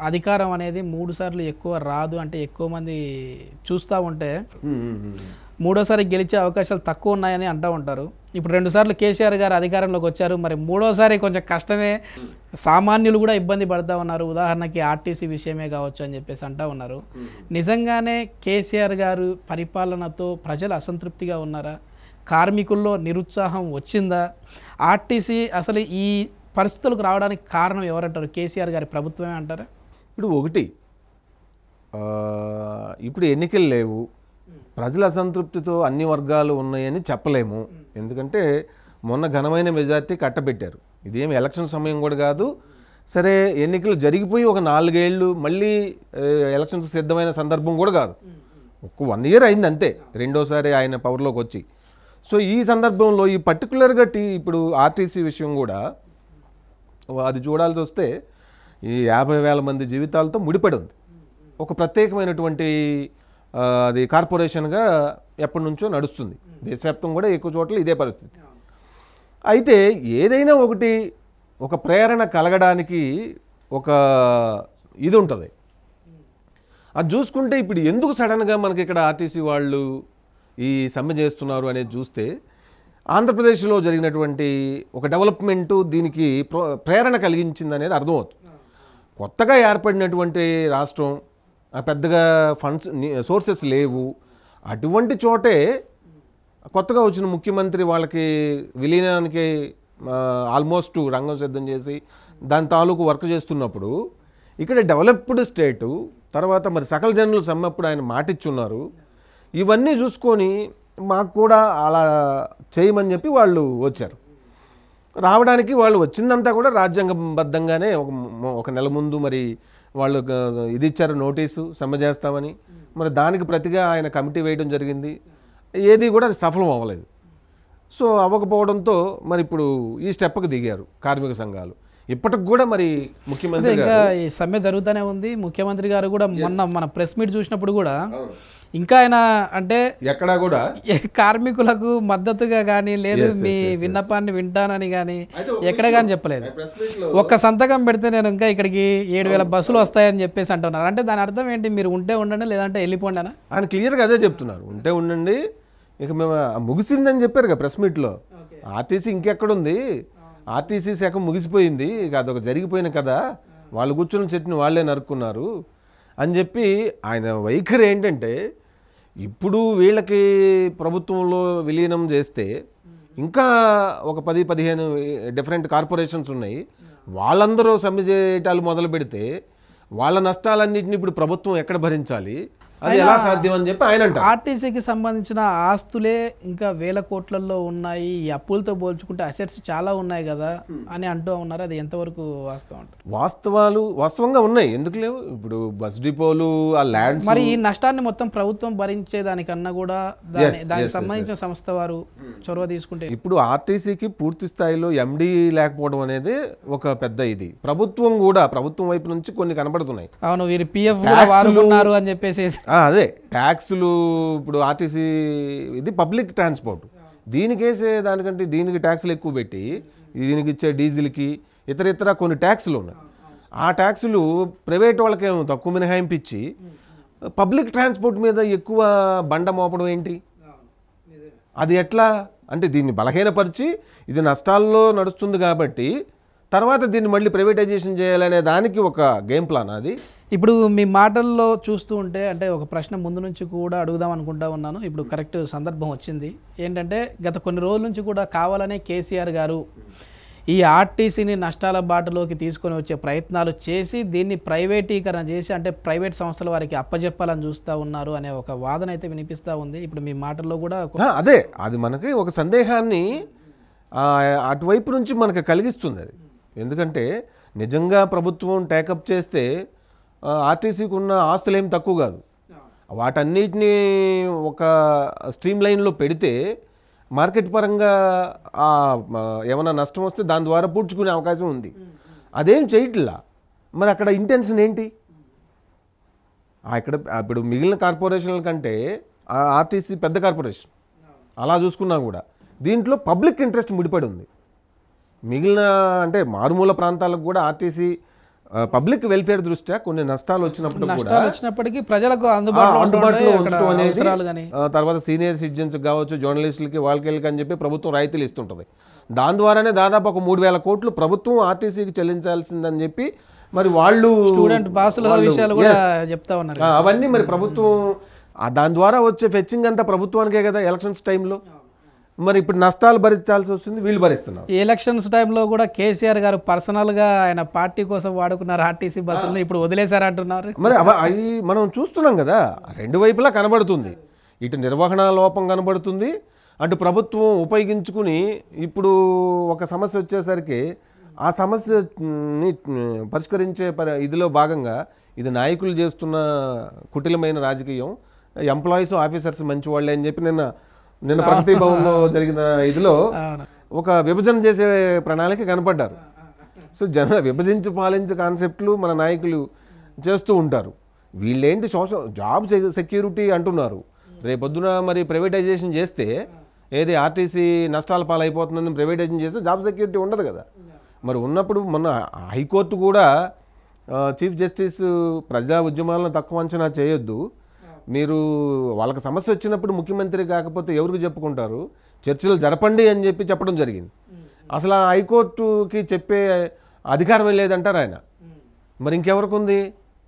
అధికారం అనేది మూడు సార్లు ఎక్కువ రాదు అంటే ఎక్కువ మంది చూస్తూ ఉంటే మూడోసారి గెలిచే అవకాశాలు తక్కువ ఉన్నాయని అంటూ ఉంటారు ఇప్పుడు రెండు సార్లు కేసీఆర్ గారు అధికారంలోకి వచ్చారు మరి మూడోసారి కొంచెం కష్టమే సామాన్యులు కూడా ఇబ్బంది పడతా ఉన్నారు ఉదాహరణకి ఆర్టీసీ విషయమే కావచ్చు అని చెప్పేసి అంటా ఉన్నారు నిజంగానే కేసీఆర్ గారు పరిపాలనతో ప్రజలు అసంతృప్తిగా ఉన్నారా కార్మికుల్లో నిరుత్సాహం వచ్చిందా ఆర్టీసీ అసలు ఈ పరిస్థితులకు రావడానికి కారణం ఎవరంటారు కేసీఆర్ గారి ప్రభుత్వమే అంటారా ఇప్పుడు ఒకటి ఆ, ఇప్పుడు ఎన్నికలు లేవు ప్రజల అసంతృప్తితో అన్ని వర్గాలు ఉన్నాయని చెప్పలేము ఎందుకంటే మొన్న ఘనమైన మెజార్టీ కట్టబెట్టారు ఇదేం ఎలక్షన్ సమయం కూడా కాదు సరే ఎన్నికలు జరిగిపోయి ఒక నాలుగేళ్ళు మళ్ళీ ఏ, ఎలక్షన్స్ సిద్ధమైన సందర్భం కూడా కాదు ఒక వన్ ఇయర్ అయింది అంతే రెండోసారి ఆయన పవర్లోకి వచ్చి సో ఈ సందర్భంలో ఈ పర్టికులర్గా టీ ఇప్పుడు ఆర్టీసీ విషయం కూడా అది చూడాల్సి వస్తే ఈ యాభై వేల మంది జీవితాలతో ముడిపడి ఉంది ఒక ప్రత్యేకమైనటువంటి ఆ, అది కార్పొరేషన్గా ఎప్పటి నుంచో నడుస్తుంది దేశవ్యాప్తం కూడా ఎక్కువ చోట్ల ఇదే పరిస్థితి అయితే ఏదైనా ఒకటి ఒక ప్రేరణ కలగడానికి ఒక ఇది ఉంటుంది అది చూసుకుంటే ఇప్పుడు ఎందుకు సడన్గా మనకి ఇక్కడ ఆర్టీసీ వాళ్ళు ఈ సమ్మె చేస్తున్నారు అనేది చూస్తే ఆంధ్రప్రదేశ్లో జరిగినటువంటి ఒక డెవలప్మెంటు దీనికి ప్ర- ప్రేరణ కలిగించింది అనేది అర్థమవుతుంది కొత్తగా ఏర్పడినటువంటి రాష్ట్రం ఆ పెద్దగా ఫండ్స్ సోర్సెస్ లేవు అటువంటి చోటే కొత్తగా వచ్చిన ముఖ్యమంత్రి వాళ్ళకి విలీనానికి ఆల్మోస్ట్ రంగం సిద్ధం చేసి దాని తాలూకు వర్క్ చేస్తున్నప్పుడు ఇక్కడ డెవలప్డ్ స్టేటు తర్వాత మరి సకల జనులు సమ్మప్పుడు ఆయన మాటిచ్చున్నారు ఇవన్నీ చూసుకొని మాకు కూడా అలా చేయమని చెప్పి వాళ్ళు వచ్చారు రావడానికి వాళ్ళు వచ్చిందంతా కూడా రాజ్యాంగబద్ధంగానే ఒక మ- ఒక నెల ముందు మరి వాళ్ళు ఒక ఇది ఇచ్చారు నోటీసు సమ్మె చేస్తామని మరి దానికి ప్రతిగా ఆయన కమిటీ వేయడం జరిగింది ఏది కూడా సఫలం అవ్వలేదు సో అవ్వకపోవడంతో మరి ఇప్పుడు ఈ స్టెప్కి దిగారు కార్మిక సంఘాలు ఇప్పటికి కూడా మరి అదే ముఖ్యమంత్రి ఇంకా ఈ సమ్మె జరుగుతూనే ఉంది ముఖ్యమంత్రి గారు కూడా మొన్న మన ప్రెస్ మీట్ చూసినప్పుడు కూడా ఇంకా ఆయన అంటే ఎక్కడా కూడా ఏ కార్మికులకు మద్దతుగా కానీ లేదు మీ విన్నపాన్ని వింటానని కానీ ఎక్కడ కానీ చెప్పలేదు ఒక్క సంతకం పెడితే నేను ఇంకా ఇక్కడికి ఏడు వేల బస్సులు వస్తాయని చెప్పేసి అంటున్నారు అంటే దాని అర్థం ఏంటి మీరు ఉంటే ఉండండి లేదంటే వెళ్ళిపోండి అనా ఆయన క్లియర్గా అదే చెప్తున్నారు ఉంటే ఉండండి ఇక మేము ఆ ముగిసిందని చెప్పారు కదా ప్రెస్ మీట్లో ఆర్టీసీ ఇంకెక్కడుంది ఆర్టీసీ శాఖ ముగిసిపోయింది ఇక అదొక జరిగిపోయిన కదా వాళ్ళు కూర్చున్న చెట్టుని వాళ్ళే నరుక్కున్నారు అని చెప్పి ఆయన వైఖరి ఏంటంటే ఇప్పుడు వీళ్ళకి ప్రభుత్వంలో విలీనం చేస్తే ఇంకా ఒక పది పదిహేను డిఫరెంట్ కార్పొరేషన్స్ ఉన్నాయి వాళ్ళందరూ సమ్మె చేయటాలు మొదలు పెడితే వాళ్ళ నష్టాలన్నింటినీ ఇప్పుడు ప్రభుత్వం ఎక్కడ భరించాలి అది ఎలా సాధ్యం అని చెప్పి ఆయన అంటారు ఆర్టీసీకి సంబంధించిన ఆస్తులే ఇంకా వేల కోట్లలో ఉన్నాయి ఈ అప్పులతో పోల్చుకుంటే అసెట్స్ చాలా ఉన్నాయి కదా అని అంటూ ఉన్నారు అది ఎంతవరకు వాస్తవం అంటారు వాస్తవాలు వాస్తవంగా ఉన్నాయి ఎందుకు లేవు ఇప్పుడు బస్ డిపోలు ఆ ల్యాండ్స్ మరి ఈ నష్టాన్ని మొత్తం ప్రభుత్వం భరించే దానికన్నా కూడా దాని దానికి సంబంధించిన సంస్థ వారు చొరవ తీసుకుంటే ఇప్పుడు ఆర్టీసీకి పూర్తి స్థాయిలో ఎండి లేకపోవడం అనేది ఒక పెద్ద ఇది ప్రభుత్వం కూడా ప్రభుత్వం వైపు నుంచి కొన్ని కనబడుతున్నాయి అవును వీరు పిఎఫ్ కూడా వారుకున్నారు అని చెప్పేసి ఆ, అదే ట్యాక్సులు ఇప్పుడు ఆర్టీసీ ఇది పబ్లిక్ ట్రాన్స్పోర్ట్ దీనికి వేసే దానికంటే దీనికి ట్యాక్సులు ఎక్కువ పెట్టి దీనికి ఇచ్చే డీజిల్కి ఇతర ఇతర కొన్ని ట్యాక్సులు ఉన్నాయి ఆ ట్యాక్సులు ప్రైవేట్ వాళ్ళకేమో తక్కువ మినహాయింపు ఇచ్చి పబ్లిక్ ట్రాన్స్పోర్ట్ మీద ఎక్కువ బండ మోపడం ఏంటి అది ఎట్లా అంటే దీన్ని బలహీనపరిచి ఇది నష్టాల్లో నడుస్తుంది కాబట్టి తర్వాత దీన్ని మళ్ళీ ప్రైవేటైజేషన్ చేయాలనే దానికి ఒక గేమ్ ప్లాన్ అది ఇప్పుడు మీ మాటల్లో చూస్తూ ఉంటే అంటే ఒక ప్రశ్న ముందు నుంచి కూడా అడుగుదాం అనుకుంటా ఉన్నాను ఇప్పుడు కరెక్ట్ సందర్భం వచ్చింది ఏంటంటే గత కొన్ని రోజుల నుంచి కూడా కావాలనే కేసీఆర్ గారు ఈ ఆర్టీసీని నష్టాల బాటలోకి తీసుకొని వచ్చే ప్రయత్నాలు చేసి దీన్ని ప్రైవేటీకరణ చేసి అంటే ప్రైవేట్ సంస్థల వారికి అప్పజెప్పాలని చూస్తూ ఉన్నారు అనే ఒక వాదన అయితే వినిపిస్తూ ఉంది ఇప్పుడు మీ మాటల్లో కూడా ఒక- ఆ, అదే అది మనకి ఒక సందేహాన్ని ఆ, అటువైపు నుంచి మనకు కలిగిస్తుంది అది ఎందుకంటే నిజంగా ప్రభుత్వం టేకప్ చేస్తే ఆ, ఆర్టీసీకి ఉన్న ఆస్తులు ఏం తక్కువ కాదు వాటన్నిటినీ ఒక స్ట్రీమ్ లైన్లో పెడితే మార్కెట్ పరంగా ఆ, మ, ఏమైనా నష్టం వస్తే దాని ద్వారా పూడ్చుకునే అవకాశం ఉంది అదేం చేయట్లా మరి అక్కడ ఇంటెన్షన్ ఏంటి ఆ, ఇక్కడ ఇప్పుడు మిగిలిన కార్పొరేషన్ల కంటే ఆ ఆర్టీసీ పెద్ద కార్పొరేషన్ అలా చూసుకున్నా కూడా దీంట్లో పబ్లిక్ ఇంట్రెస్ట్ ముడిపడి ఉంది మిగిలిన అంటే మారుమూల ప్రాంతాలకు కూడా ఆర్టీసీ పబ్లిక్ వెల్ఫేర్ దృష్ట్యా కొన్ని నష్టాలు వచ్చినప్పుడు కూడా నష్టాలు వచ్చినప్పటికీ ప్రజలకు అందుబాటులో ఉంటుండే అందుబాటులో అక్కడ ఉంచడం అనేది అవసరాలు కానీ ఆ, తర్వాత సీనియర్ సిటిజన్స్ కావచ్చు జర్నలిస్టులకి వాళ్ళకి అని చెప్పి ప్రభుత్వం రాయితీలు ఇస్తుంటుంది దాని ద్వారానే దాదాపు ఒక మూడు వేల కోట్లు ప్రభుత్వం ఆర్టీసీకి చెల్లించాల్సిందని చెప్పి మరి వాళ్ళు స్టూడెంట్ పాసుల విషయాలు కూడా చెప్తా ఉన్నారు ఆ, అవన్నీ మరి ప్రభుత్వం ఆ, దాని ద్వారా వచ్చే ఫెచ్చింగ్ అంతా ప్రభుత్వానికే కదా ఎలక్షన్స్ టైంలో మరి ఇప్పుడు నష్టాలు భరించాల్సి వస్తుంది వీళ్ళు భరిస్తున్నారు ఈ ఎలక్షన్స్ టైంలో కూడా కేసీఆర్ గారు పర్సనల్ గా ఆయన పార్టీ కోసం వాడుకున్నారు ఆర్టీసీ బస్సులను ఇప్పుడు వదిలేశారంటున్నారు మరి అవ అవి మనం చూస్తున్నాం కదా రెండు వైపులా కనబడుతుంది ఇటు నిర్వహణ లోపం కనబడుతుంది అటు ప్రభుత్వం ఉపయోగించుకుని ఇప్పుడు ఒక సమస్య వచ్చేసరికి ఆ సమస్యని పరిష్కరించే పరి ఇదిలో భాగంగా ఇది నాయకులు చేస్తున్న కుటిలమైన రాజకీయం ఎంప్లాయీస్ ఆఫీసర్స్ మంచి వాళ్ళే అని చెప్పి నిన్న నిన్న ప్రగతి భవన్లో జరిగిన ఇదిలో అవును. ఒక విభజన చేసే ప్రణాళిక కనపడ్డారు సో జన విభజించి పాలించే కాన్సెప్ట్లు మన నాయకులు చేస్తూ ఉంటారు వీళ్ళేంటి సోషల్ జాబ్ సె- సెక్యూరిటీ అంటున్నారు రేపొద్దున మరి ప్రైవేటైజేషన్ చేస్తే ఏది ఆర్టీసీ నష్టాల పాలైపోతుందని ప్రైవేటైజేషన్ చేస్తే జాబ్ సెక్యూరిటీ ఉండదు కదా మరి ఉన్నప్పుడు మొన్న హైకోర్టు కూడా ఆ, చీఫ్ జస్టిస్ ప్రజా ఉద్యమాలను తక్కువ అంచనా చేయొద్దు మీరు వాళ్ళకి సమస్య వచ్చినప్పుడు ముఖ్యమంత్రి కాకపోతే ఎవరికి చెప్పుకుంటారు చర్చలు జరపండి అని చెప్పి చెప్పడం జరిగింది అసలు ఆ హైకోర్టుకి చెప్పే అధికారం లేదంటారు ఆయన మరి ఇంకెవరికి ఉంది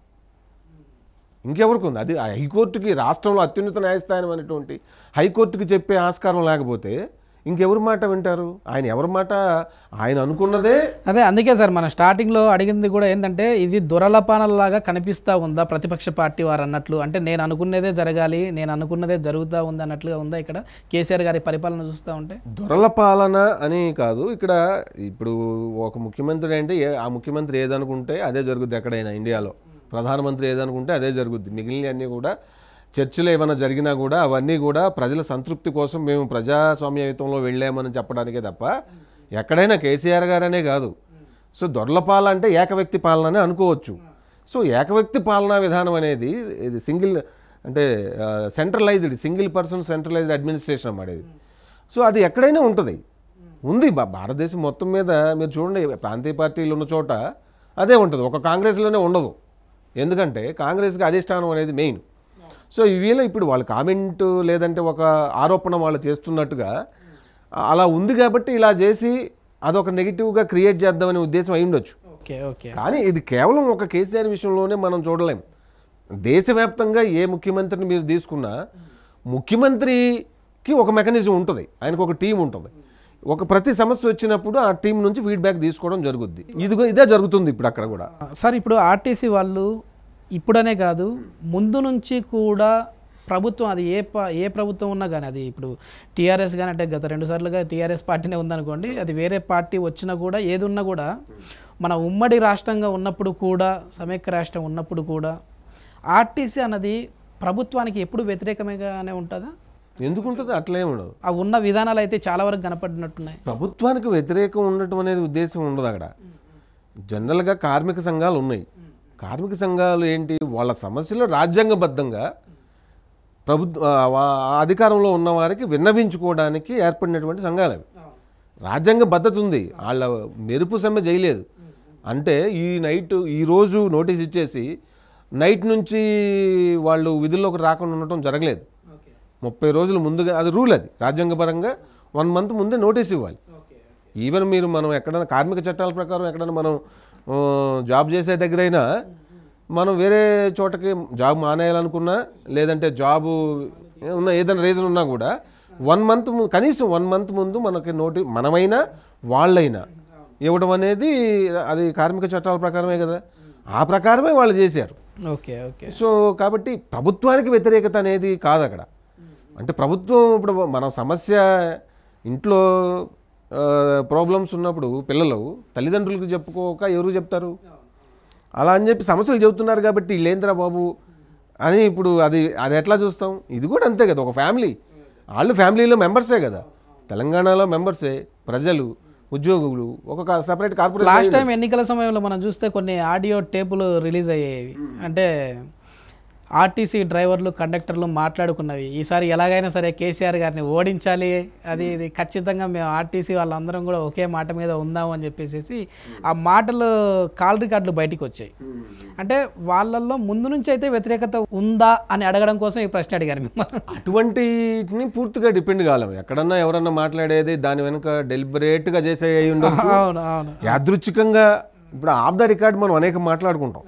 ఇంకెవరికి ఉంది అది ఆ హైకోర్టుకి రాష్ట్రంలో అత్యున్నత న్యాయస్థానం అనేటువంటి హైకోర్టుకి చెప్పే ఆస్కారం లేకపోతే ఇంకెవరి మాట వింటారు ఆయన ఎవరి మాట ఆయన అనుకున్నదే అదే అందుకే సార్ మనం స్టార్టింగ్ లో అడిగింది కూడా ఏంటంటే ఇది దురలపానలాగా కనిపిస్తా ఉందా ప్రతిపక్ష పార్టీ వారు అన్నట్లు అంటే నేను అనుకున్నదే జరగాలి నేను అనుకున్నదే జరుగుతూ ఉంది అన్నట్లుగా ఉందా ఇక్కడ కేసీఆర్ గారి పరిపాలన చూస్తూ ఉంటే దొరల పాలన అని కాదు ఇక్కడ ఇప్పుడు ఒక ముఖ్యమంత్రి అంటే ఏ- ఆ ముఖ్యమంత్రి ఏదనుకుంటే అదే జరుగుద్ది ఎక్కడైనా ఇండియాలో ప్రధానమంత్రి ఏదనుకుంటే అదే జరుగుద్ది మిగిలినవన్నీ కూడా చర్చలు ఏమైనా జరిగినా కూడా అవన్నీ కూడా ప్రజల సంతృప్తి కోసం మేము ప్రజాస్వామ్యయుతంలో వెళ్ళామని చెప్పడానికే తప్ప ఎక్కడైనా కేసీఆర్ గారనే కాదు సో దొరలపాల అంటే ఏకవ్యక్తి పాలన అని అనుకోవచ్చు సో ఏకవ్యక్తి పాలనా విధానం అనేది ఇది సింగిల్ అంటే centralised single person centralised administration అన్నమాట ఇది సో అది ఎక్కడైనా ఉంటుంది ఉంది భా- భారతదేశం మొత్తం మీద మీరు చూడండి ప్రాంతీయ పార్టీలు ఉన్న చోట అదే ఉంటుంది ఒక కాంగ్రెస్లోనే ఉండదు ఎందుకంటే కాంగ్రెస్కి అధిష్టానం అనేది మెయిన్ సో ఇవేళ ఇప్పుడు వాళ్ళ కామెంట్ లేదంటే ఒక ఆరోపణ వాళ్ళు చేస్తున్నట్టుగా అలా ఉంది కాబట్టి ఇలా చేసి అదొక నెగిటివ్గా క్రియేట్ చేద్దామనే ఉద్దేశం అయి ఉండొచ్చు ఓకే ఓకే కానీ ఇది కేవలం ఒక కేసీఆర్ విషయంలోనే మనం చూడలేం దేశవ్యాప్తంగా ఏ ముఖ్యమంత్రిని మీరు తీసుకున్నా ముఖ్యమంత్రికి ఒక మెకానిజం ఉంటుంది ఆయనకు ఒక టీం ఉంటుంది ఒక ప్రతి సమస్య వచ్చినప్పుడు ఆ టీం నుంచి ఫీడ్బ్యాక్ తీసుకోవడం జరుగుద్ది ఇదిగో ఇదే జరుగుతుంది ఇప్పుడు అక్కడ కూడా సార్ ఇప్పుడు ఆర్టీసీ వాళ్ళు ఇప్పుడనే కాదు ముందు నుంచి కూడా ప్రభుత్వం అది ఏ ప ఏ ప్రభుత్వం ఉన్నా కానీ అది ఇప్పుడు టీఆర్ఎస్ కానీ అంటే గత రెండు సార్లుగా టీఆర్ఎస్ పార్టీనే ఉందనుకోండి అది వేరే పార్టీ వచ్చినా కూడా ఏది ఉన్నా కూడా మన ఉమ్మడి రాష్ట్రంగా ఉన్నప్పుడు కూడా సమైక్య రాష్ట్రం ఉన్నప్పుడు కూడా ఆర్టీసీ అన్నది ప్రభుత్వానికి ఎప్పుడు వ్యతిరేకమేగానే ఉంటుందా ఎందుకు ఉంటుంది అట్లే ఉండదు ఆ ఉన్న విధానాలు అయితే చాలా వరకు కనపడినట్టున్నాయి ప్రభుత్వానికి వ్యతిరేకం ఉండటం అనేది ఉద్దేశం ఉండదు అక్కడ జనరల్గా కార్మిక సంఘాలు ఉన్నాయి కార్మిక సంఘాలు ఏంటి వాళ్ళ సమస్యలు రాజ్యాంగబద్ధంగా ప్రభుత్వ ఆ, ఆ అధికారంలో ఉన్న వారికి విన్నవించుకోవడానికి ఏర్పడినటువంటి సంఘాలు అవి రాజ్యాంగ పద్ధతి ఉంది వాళ్ళ మెరుపు సమ్మె చేయలేదు అంటే ఈ నైట్ ఈ రోజు నోటీస్ ఇచ్చేసి నైట్ నుంచి వాళ్ళు విధుల్లోకి రాకుండా ఉండటం జరగలేదు ముప్పై రోజులు ముందుగా అది రూల్ అది రాజ్యాంగపరంగా వన్ మంత్ ముందే నోటీస్ ఇవ్వాలి ఈవెన్ మీరు మనం ఎక్కడైనా కార్మిక చట్టాల ప్రకారం ఎక్కడైనా మనం ఆ, జాబ్ చేసే దగ్గరైనా మనం వేరే చోటకి జాబ్ మానేయాలనుకున్నా లేదంటే జాబు ఉన్న ఏదైనా రీజన్ ఉన్నా కూడా వన్ మంత్ కనీసం వన్ మంత్ ముందు మనకి నోటి మనమైనా వాళ్ళైనా ఇవ్వడం అనేది అది కార్మిక చట్టాల ప్రకారమే కదా ఆ ప్రకారమే వాళ్ళు చేశారు ఓకే ఓకే సో కాబట్టి ప్రభుత్వానికి వ్యతిరేకత అనేది కాదు అక్కడ అంటే ప్రభుత్వం ఇప్పుడు మన సమస్య ఇంట్లో ప్రాబ్లమ్స్ ఉన్నప్పుడు పిల్లలు తల్లిదండ్రులకు చెప్పుకోక ఎవరు చెప్తారు అలా అని చెప్పి సమస్యలు చెబుతున్నారు కాబట్టి లేంద్రా బాబు అని ఇప్పుడు అది అది ఎట్లా చూస్తాం ఇది కూడా అంతే కదా ఒక ఫ్యామిలీ వాళ్ళు ఫ్యామిలీలో మెంబర్సే కదా తెలంగాణలో మెంబర్సే ప్రజలు ఉద్యోగులు ఒక సపరేట్ కార్పొరేషన్ లాస్ట్ టైం ఎన్నికల సమయంలో మనం చూస్తే కొన్ని ఆడియో టేపులు రిలీజ్ అయ్యేవి అంటే ఆర్టీసీ డ్రైవర్లు కండక్టర్లు మాట్లాడుకున్నవి ఈసారి ఎలాగైనా సరే కేసీఆర్ గారిని ఓడించాలి అది ఇది ఖచ్చితంగా మేము ఆర్టీసీ వాళ్ళందరం కూడా ఒకే మాట మీద ఉందాము అని చెప్పేసి ఆ మాటలు కాల్ రికార్డులు బయటికి వచ్చాయి అంటే వాళ్ళల్లో ముందు నుంచి అయితే వ్యతిరేకత ఉందా అని అడగడం కోసం ఈ ప్రశ్న అడిగారు మిమ్మల్ని అటువంటిని పూర్తిగా డిపెండ్ కాలేము ఎక్కడన్నా ఎవరన్నా మాట్లాడేది దాని వెనుక డెలిబరేట్గా చేసే అయి ఉండొచ్చు అవును అవును యాదృచ్ఛికంగా ఇప్పుడు ఆఫ్ ద రికార్డ్ మనం అనేక మాట్లాడుకుంటాం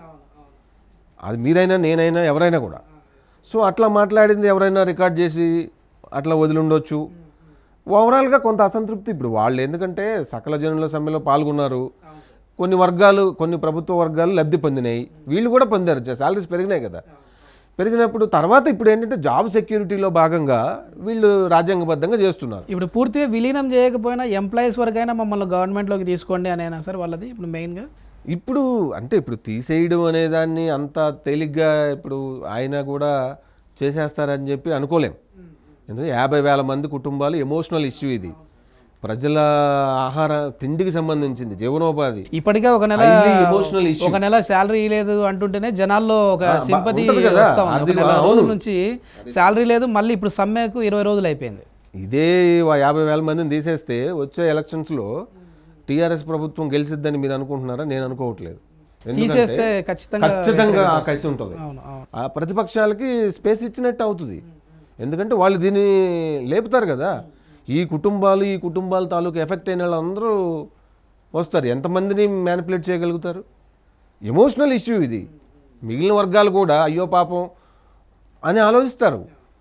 అది మీరైనా నేనైనా ఎవరైనా కూడా సో అట్లా మాట్లాడింది ఎవరైనా రికార్డ్ చేసి అట్లా వదిలి ఉండొచ్చు ఓవరాల్గా కొంత అసంతృప్తి ఇప్పుడు వాళ్ళు ఎందుకంటే సకల జనుల సమ్మెలో పాల్గొన్నారు కొన్ని వర్గాలు కొన్ని ప్రభుత్వ వర్గాలు లబ్ధి పొందినాయి వీళ్ళు కూడా పొందారు శాలరీస్ పెరిగినాయి కదా పెరిగినప్పుడు తర్వాత ఇప్పుడు ఏంటంటే జాబ్ సెక్యూరిటీలో భాగంగా వీళ్ళు రాజ్యాంగబద్ధంగా చేస్తున్నారు ఇప్పుడు పూర్తిగా విలీనం చేయకపోయినా ఎంప్లాయీస్ వరకైనా మమ్మల్ని గవర్నమెంట్లోకి తీసుకోండి అనేనా సార్ వాళ్ళది ఇప్పుడు మెయిన్గా ఇప్పుడు అంటే ఇప్పుడు తీసేయడం అనే దాన్ని అంత తేలిగ్గా ఇప్పుడు ఆయన కూడా చేసేస్తారని చెప్పి అనుకోలేం ఎందుకంటే యాభై వేల మంది కుటుంబాలు ఎమోషనల్ ఇష్యూ ఇది ప్రజల ఆహార తిండికి సంబంధించింది జీవనోపాధి ఇప్పటికే ఒక నెల Highly emotional issue. ఒక నెల శాలరీ లేదు అంటుంటేనే జనాల్లో ఒక సింపతి ఉంటది కదా, వస్తా ఉంది ఒక అది నెల అవును. రోజుల నుంచి శాలరీ లేదు మళ్ళీ ఇప్పుడు సమ్మెకు ఇరవై రోజులు అయిపోయింది ఇదే వా- యాభై వేల మందిని తీసేస్తే వచ్చే ఎలక్షన్స్లో టీఆర్ఎస్ ప్రభుత్వం గెలిచిద్దని మీరు అనుకుంటున్నారా నేను అనుకోవట్లేదు ఎందుకంటే తీసేస్తే ఖచ్చితంగా ఖచ్చితంగా ఆ కలిసి ఉంటుంది అవును అవును ఆ ప్రతిపక్షాలకి స్పేస్ ఇచ్చినట్టు అవుతుంది ఎందుకంటే వాళ్ళు దీన్ని లేపుతారు కదా ఈ కుటుంబాలు ఈ కుటుంబాల తాలూకు ఎఫెక్ట్ అయిన వాళ్ళందరూ వస్తారు ఎంతమందిని మ్యానిపులేట్ చేయగలుగుతారు ఎమోషనల్ ఇష్యూ ఇది మిగిలిన వర్గాలు కూడా అయ్యో పాపం అని ఆలోచిస్తారు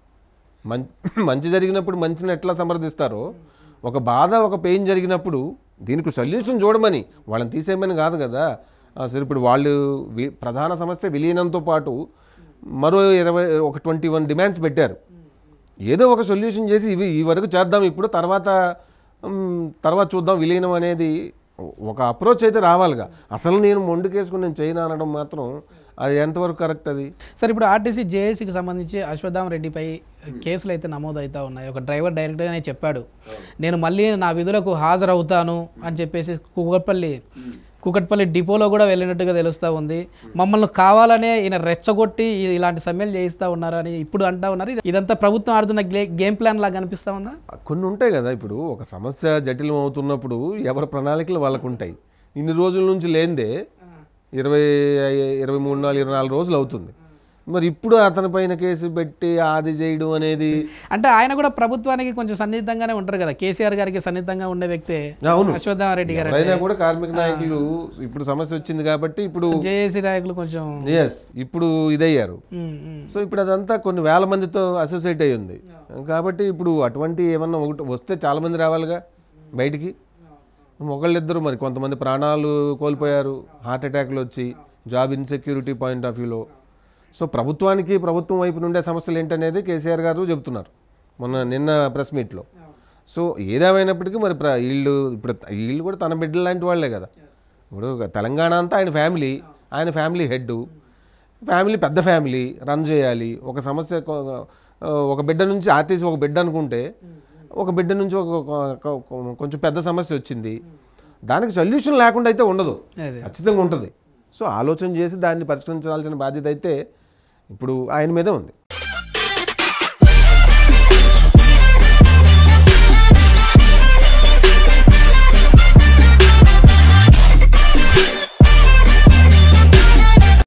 మం మంచి జరిగినప్పుడు మంచిని ఎట్లా సమర్థిస్తారో ఒక బాధ ఒక పెయిన్ జరిగినప్పుడు దీనికి సొల్యూషన్ చూడమని వాళ్ళని తీసేయమని కాదు కదా అసలు ఇప్పుడు వాళ్ళు వి- ప్రధాన సమస్య విలీనంతో పాటు మరో ఇరవై ఒక ట్వంటీ వన్ డిమాండ్స్ పెట్టారు ఏదో ఒక సొల్యూషన్ చేసి ఇవి ఈ వరకు చేద్దాం ఇప్పుడు తర్వాత మ్, తర్వాత చూద్దాం విలీనం అనేది ఒక అప్రోచ్ అయితే రావాలిగా అసలు నేను మొండుకేసుకుని నేను చేయను అనడం మాత్రం అది ఎంతవరకు కరెక్ట్ అది సార్ ఇప్పుడు ఆర్టీసీ జేఏసీకి సంబంధించి అశ్వత్థామ రెడ్డిపై కేసులు అయితే నమోదు అవుతా ఉన్నాయి ఒక డ్రైవర్ డైరెక్ట్గానే చెప్పాడు నేను మళ్ళీ నా విధులకు హాజరవుతాను అని చెప్పేసి కూకట్పల్లి కూకట్పల్లి డిపోలో కూడా వెళ్ళినట్టుగా తెలుస్తూ ఉంది మమ్మల్ని కావాలనే ఈయన రెచ్చగొట్టి ఈ- ఇలాంటి సమ్మెలు చేయిస్తూ ఉన్నారు అని ఇప్పుడు అంటా ఉన్నారు ఇది- ఇదంతా ప్రభుత్వం ఆడుతున్న గే- గేమ్ ప్లాన్ లాగా అనిపిస్తా ఉందా కొన్ని ఉంటాయి కదా ఇప్పుడు ఒక సమస్య జటిలం అవుతున్నప్పుడు ఎవరి ప్రణాళికలు వాళ్ళకు ఉంటాయి ఇన్ని రోజుల నుంచి లేనిదే ఇరవై ఇరవై మూడు నాలుగు ఇరవై నాలుగు రోజులు అవుతుంది మరి ఇప్పుడు అతని పైన కేసు పెట్టి ఆది చేయడం అనేది అంటే ఆయన కూడా ప్రభుత్వానికి కొంచెం సన్నిహితంగానే ఉంటారు కదా కేసీఆర్ గారికి సన్నిహితంగా ఉండే వ్యక్తే అవును అశ్వత్థామ రెడ్డి గారు ఎవరైనా కూడా కార్మిక నాయకులు ఇప్పుడు సమస్య వచ్చింది కాబట్టి ఇప్పుడు జేఏసీ నాయకులు కొంచెం ఎస్ ఇప్పుడు ఇదయ్యారు ఉమ్, ఉమ్. సో ఇప్పుడు అదంతా కొన్ని వేల మందితో అసోసియేట్ అయి ఉంది కాబట్టి ఇప్పుడు అటువంటి ఏమన్నా ఒకటి వస్తే చాలా మంది రావాలిగా బయటికి ఒకళ్ళిద్దరు మరి కొంతమంది ప్రాణాలు కోల్పోయారు హార్ట్ అటాక్లు వచ్చి జాబ్ ఇన్సెక్యూరిటీ పాయింట్ ఆఫ్ వ్యూలో సో ప్రభుత్వానికి ప్రభుత్వం వైపు నుండే సమస్యలు ఏంటనేది కేసీఆర్ గారు చెబుతున్నారు మొన్న నిన్న ప్రెస్ మీట్లో సో ఏదేమైనప్పటికీ మరి ప్ర- వీళ్ళు ఇప్పుడు వీళ్ళు కూడా తన బిడ్డలు లాంటి వాళ్ళే కదా ఇప్పుడు తెలంగాణ అంతా ఆయన ఫ్యామిలీ ఆయన ఫ్యామిలీ హెడ్ ఫ్యామిలీ పెద్ద ఫ్యామిలీ రన్ చేయాలి ఒక సమస్య కొ- ఒక బిడ్డ నుంచి ఆర్టీసీ ఒక బిడ్డ అనుకుంటే ఒక బిడ్డ నుంచి ఒక ఒక- ఒక- కొంచెం పెద్ద సమస్య వచ్చింది దానికి సొల్యూషన్ లేకుండా అయితే ఉండదు అదే ఖచ్చితంగా ఉంటుంది సో ఆలోచన చేసి దాన్ని పరిష్కరించాల్సిన బాధ్యత అయితే ఇప్పుడు ఆయన మీదే ఉంది